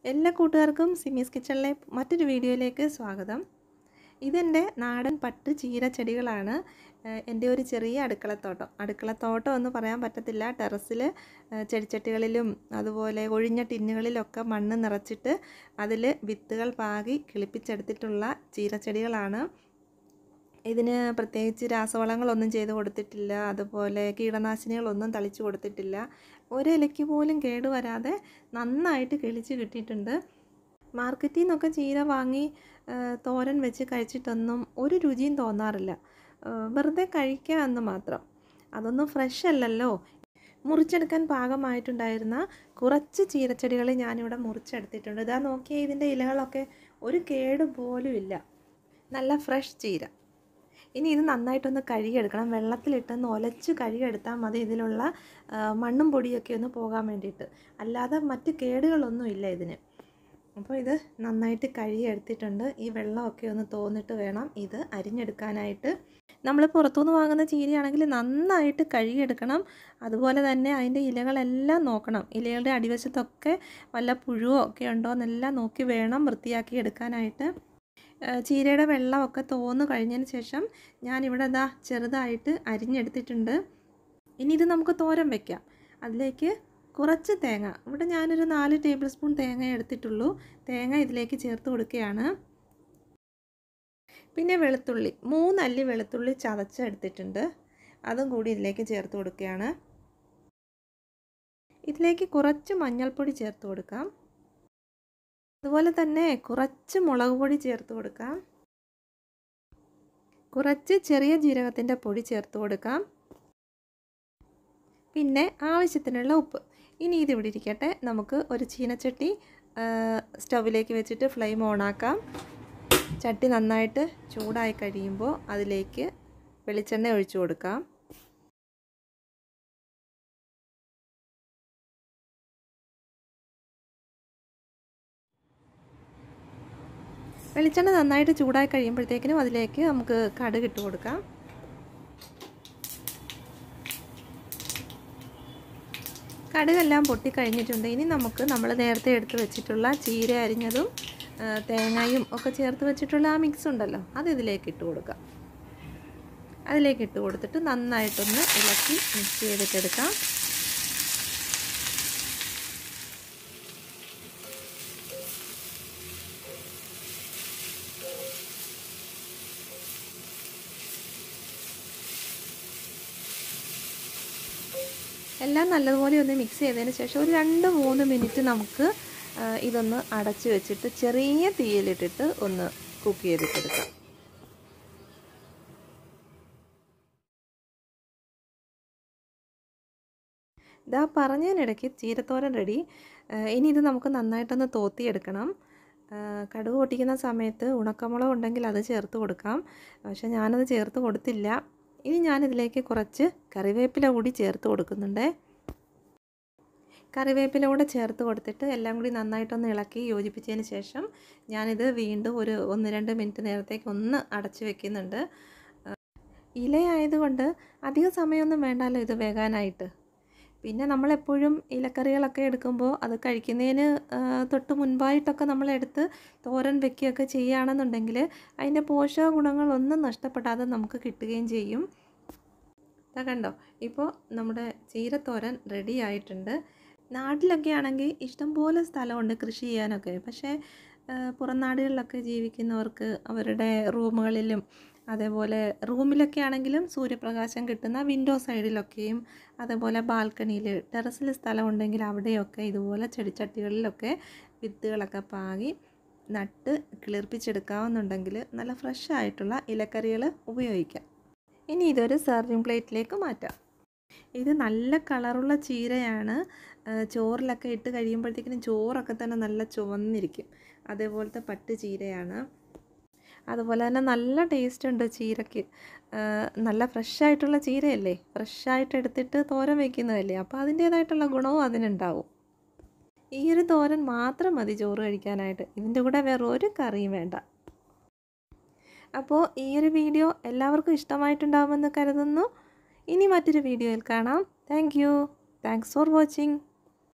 എല്ലാ കൂട്ടുകാർക്കും സിമീസ് കിച്ചണിലെ മറ്റൊരു വീഡിയോയിലേക്ക് സ്വാഗതം ഇതെൻ്റെ നാടൻ പട്ട് ചീര ചെടികളാണ് ഏഹ് എൻ്റെ ഒരു ചെറിയ അടുക്കളത്തോട്ടം അടുക്കളത്തോട്ടം എന്ന് പറയാൻ പറ്റത്തില്ല ടെറസിൽ ചെടിച്ചട്ടികളിലും അതുപോലെ ഒഴിഞ്ഞ ടിന്നുകളിലൊക്കെ മണ്ണ് നിറച്ചിട്ട് അതിൽ വിത്തുകൾ പാകി കിളിപ്പിച്ചെടുത്തിട്ടുള്ള ചീരച്ചെടികളാണ് ഇതിന് പ്രത്യേകിച്ച് രാസവളങ്ങളൊന്നും ചെയ്ത് കൊടുത്തിട്ടില്ല അതുപോലെ കീടനാശിനികളൊന്നും തളിച്ചു കൊടുത്തിട്ടില്ല ഒരിലയ്ക്ക് പോലും കേടുവരാതെ നന്നായിട്ട് കിളിച്ച് കിട്ടിയിട്ടുണ്ട് മാർക്കറ്റിൽ നിന്നൊക്കെ ചീര വാങ്ങി ആ, തോരൻ വെച്ച് കഴിച്ചിട്ടൊന്നും ഒരു രുചിയും തോന്നാറില്ല ആ, വെറുതെ കഴിക്കുക എന്ന് മാത്രം അതൊന്നും ഫ്രഷ് അല്ലല്ലോ മുറിച്ചെടുക്കാൻ പാകമായിട്ടുണ്ടായിരുന്ന കുറച്ച് ചീരച്ചെടികൾ ഞാനിവിടെ മുറിച്ചെടുത്തിട്ടുണ്ട് ഇതാ നോക്കിയാൽ ഇതിൻ്റെ ഇലകളൊക്കെ ഒരു കേട് പോലും ഇല്ല നല്ല ഫ്രഷ് ചീര ഇനി ഇത് നന്നായിട്ടൊന്ന് കഴുകിയെടുക്കണം വെള്ളത്തിലിട്ടൊന്ന് ഒലച്ച് കഴുകിയെടുത്താൽ മതി ഇതിലുള്ള ആ, മണ്ണും പൊടിയൊക്കെ ഒന്ന് പോകാൻ വേണ്ടിയിട്ട് അല്ലാതെ മറ്റ് കേടുകളൊന്നും ഇല്ല ഇതിന് അപ്പോൾ ഇത് നന്നായിട്ട് കഴുകിയെടുത്തിട്ടുണ്ട് ഈ വെള്ളമൊക്കെ ഒന്ന് തോന്നിട്ട് വേണം ഇത് അരിഞ്ഞെടുക്കാനായിട്ട് നമ്മൾ പുറത്തുനിന്ന് വാങ്ങുന്ന ചീരയാണെങ്കിൽ നന്നായിട്ട് കഴുകിയെടുക്കണം അതുപോലെ തന്നെ അതിൻ്റെ ഇലകളെല്ലാം നോക്കണം ഇലകളുടെ അടിവശത്തൊക്കെ വല്ല പുഴുവോ ഒക്കെ ഉണ്ടോ എന്നെല്ലാം നോക്കി വേണം വൃത്തിയാക്കി എടുക്കാനായിട്ട് ഏഹ് ചീരയുടെ വെള്ളമൊക്കെ തോന്നു കഴിഞ്ഞതിന് ശേഷം ഞാനിവിടെ ഇതാ ചെറുതായിട്ട് അരിഞ്ഞെടുത്തിട്ടുണ്ട് ഇനി ഇത് നമുക്ക് തോരൻ വെക്കാം അതിലേക്ക് കുറച്ച് തേങ്ങ ഇവിടെ ഞാനൊരു നാല് ടേബിൾ സ്പൂൺ തേങ്ങ എടുത്തിട്ടുള്ളൂ തേങ്ങ ഇതിലേക്ക് ചേർത്ത് കൊടുക്കുകയാണ് പിന്നെ വെളുത്തുള്ളി മൂന്നല്ലി വെളുത്തുള്ളി ചതച്ചെടുത്തിട്ടുണ്ട് അതും കൂടി ഇതിലേക്ക് ചേർത്ത് കൊടുക്കുകയാണ് ഇതിലേക്ക് കുറച്ച് മഞ്ഞൾപ്പൊടി ചേർത്ത് കൊടുക്കാം അതുപോലെ തന്നെ കുറച്ച് മുളക് പൊടി ചേർത്ത് കൊടുക്കാം കുറച്ച് ചെറിയ ജീരകത്തിൻ്റെ പൊടി ചേർത്ത് കൊടുക്കാം പിന്നെ ആവശ്യത്തിനുള്ള ഉപ്പ് ഇനി ഇതിവിടെ ഇരിക്കട്ടെ നമുക്ക് ഒരു ചീനച്ചട്ടി സ്റ്റൗവിലേക്ക് വെച്ചിട്ട് ഫ്ലെയിം ഓണാക്കാം ചട്ടി നന്നായിട്ട് ചൂടായി കഴിയുമ്പോൾ അതിലേക്ക് വെളിച്ചെണ്ണ ഒഴിച്ചു കൊടുക്കാം വെളിച്ചെണ്ണ നന്നായിട്ട് ചൂടായി കഴിയുമ്പോഴത്തേക്കിനും അതിലേക്ക് നമുക്ക് കടുക് ഇട്ട് കൊടുക്കാം കടുകെല്ലാം പൊട്ടിക്കഴിഞ്ഞിട്ടുണ്ട് ഇനി നമുക്ക് നമ്മൾ നേരത്തെ എടുത്ത് വെച്ചിട്ടുള്ള ചീര അരിഞ്ഞതും ആ, തേങ്ങയും ഒക്കെ ചേർത്ത് വെച്ചിട്ടുള്ള ആ മിക്സ് ഉണ്ടല്ലോ അത് ഇതിലേക്ക് ഇട്ട് കൊടുക്കാം അതിലേക്ക് ഇട്ട് കൊടുത്തിട്ട് നന്നായിട്ടൊന്ന് ഇളക്കി മിക്സ് ചെയ്തിട്ടെടുക്കാം എല്ലാം നല്ലതുപോലെ ഒന്ന് മിക്സ് ചെയ്തതിന് ശേഷം ഒരു രണ്ട് മൂന്ന് മിനിറ്റ് നമുക്ക് ആ, ഇതൊന്ന് അടച്ച് വെച്ചിട്ട് ചെറിയ തീയിലിട്ടിട്ട് ഒന്ന് കുക്ക് ചെയ്തിട്ടെടുക്കാം ഇതാ പറഞ്ഞതിനിടയ്ക്ക് ചീരത്തോരൻ റെഡി ഇനി ഇത് നമുക്ക് നന്നായിട്ടൊന്ന് തോത്തിയെടുക്കണം കടുക് പൊട്ടിക്കുന്ന സമയത്ത് ഉണക്കമുളക് ഉണ്ടെങ്കിൽ അത് ചേർത്ത് കൊടുക്കാം പക്ഷെ ഞാനത് ചേർത്ത് കൊടുത്തില്ല ഇനി ഞാനിതിലേക്ക് കുറച്ച് കറിവേപ്പില കൂടി ചേർത്ത് കൊടുക്കുന്നുണ്ട് കറിവേപ്പില കൂടെ ചേർത്ത് കൊടുത്തിട്ട് എല്ലാം കൂടി നന്നായിട്ടൊന്ന് ഇളക്കി യോജിപ്പിച്ചതിന് ശേഷം ഞാനിത് വീണ്ടും ഒരു ഒന്ന് രണ്ട് മിനിറ്റ് നേരത്തേക്ക് ഒന്ന് അടച്ചു വെക്കുന്നുണ്ട് ഇലയായതുകൊണ്ട് അധിക സമയമൊന്നും വേണ്ടല്ലോ ഇത് വേകാനായിട്ട് പിന്നെ നമ്മളെപ്പോഴും ഇലക്കറികളൊക്കെ എടുക്കുമ്പോൾ അത് കഴിക്കുന്നതിന് തൊട്ട് മുൻപായിട്ടൊക്കെ നമ്മളെടുത്ത് തോരൻ വെക്കുകയൊക്കെ ചെയ്യുകയാണെന്നുണ്ടെങ്കിൽ അതിൻ്റെ പോഷക ഗുണങ്ങളൊന്നും നഷ്ടപ്പെടാതെ നമുക്ക് കിട്ടുകയും ചെയ്യും ഇതാ കണ്ടോ ഇപ്പോൾ നമ്മുടെ ചീരത്തോരൻ റെഡി ആയിട്ടുണ്ട് നാട്ടിലൊക്കെ ആണെങ്കിൽ ഇഷ്ടംപോലെ സ്ഥലമുണ്ട് കൃഷി ചെയ്യാനൊക്കെ പക്ഷേ പുറം നാടുകളിലൊക്കെ ജീവിക്കുന്നവർക്ക് അവരുടെ റൂമുകളിലും അതേപോലെ റൂമിലൊക്കെ ആണെങ്കിലും സൂര്യപ്രകാശം കിട്ടുന്ന വിൻഡോ സൈഡിലൊക്കെയും അതേപോലെ ബാൽക്കണിയിൽ ടെറസിൽ സ്ഥലമുണ്ടെങ്കിൽ അവിടെയൊക്കെ ഇതുപോലെ ചെടിച്ചട്ടികളിലൊക്കെ വിത്തുകളൊക്കെ പാകി നട്ട് കിളിർപ്പിച്ചെടുക്കാവുന്നുണ്ടെങ്കിൽ നല്ല ഫ്രഷ് ആയിട്ടുള്ള ഇലക്കറികൾ ഉപയോഗിക്കാം ഇനി ഇതൊരു സെർവിങ് പ്ലേറ്റിലേക്ക് മാറ്റാം ഇത് നല്ല കളറുള്ള ചീരയാണ് ചോറിലൊക്കെ ഇട്ട് കഴിയുമ്പോഴത്തേക്കിനും ചോറൊക്കെ തന്നെ നല്ല ചുവന്നിരിക്കും അതേപോലത്തെ പട്ട് ചീരയാണ് അതുപോലെ തന്നെ നല്ല ടേസ്റ്റ് ഉണ്ട് ചീരയ്ക്ക് നല്ല ഫ്രഷ് ആയിട്ടുള്ള ചീരയല്ലേ ഫ്രഷായിട്ട് എടുത്തിട്ട് തോരൻ വയ്ക്കുന്നതല്ലേ അപ്പോൾ അതിൻ്റേതായിട്ടുള്ള ഗുണവും അതിനുണ്ടാവും ഈ ഒരു തോരൻ മാത്രം മതി ചോറ് കഴിക്കാനായിട്ട് ഇതിൻ്റെ കൂടെ വേറെ ഒരു കറിയും വേണ്ട അപ്പോൾ ഈ ഒരു വീഡിയോ എല്ലാവർക്കും ഇഷ്ടമായിട്ടുണ്ടാകുമെന്ന് കരുതുന്നു ഇനി മറ്റൊരു വീഡിയോയിൽ കാണാം thank you thanks for watching